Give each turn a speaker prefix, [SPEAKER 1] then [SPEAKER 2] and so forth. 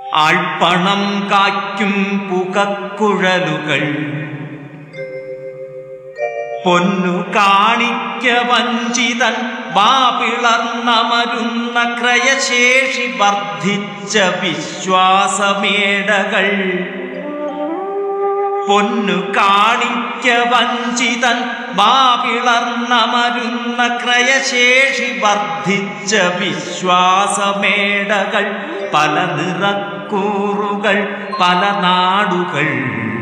[SPEAKER 1] ആൾപ്പണം കായ്ക്കും പുകക്കുഴലുകൾ പൊന്നു കാണിക്ക വഞ്ചിതൻ വാപിളർന്നമരുന്ന ക്രയശേഷി വർദ്ധിച്ച വിശ്വാസമേടകൾ പൊന്നു കാണിക്ക വഞ്ചിതൻ വാപിളർന്നമരുന്ന ക്രയശേഷി വർദ്ധിച്ച വിശ്വാസമേടകൾ പല നിറക്കൂറുകൾ പല നാടുകൾ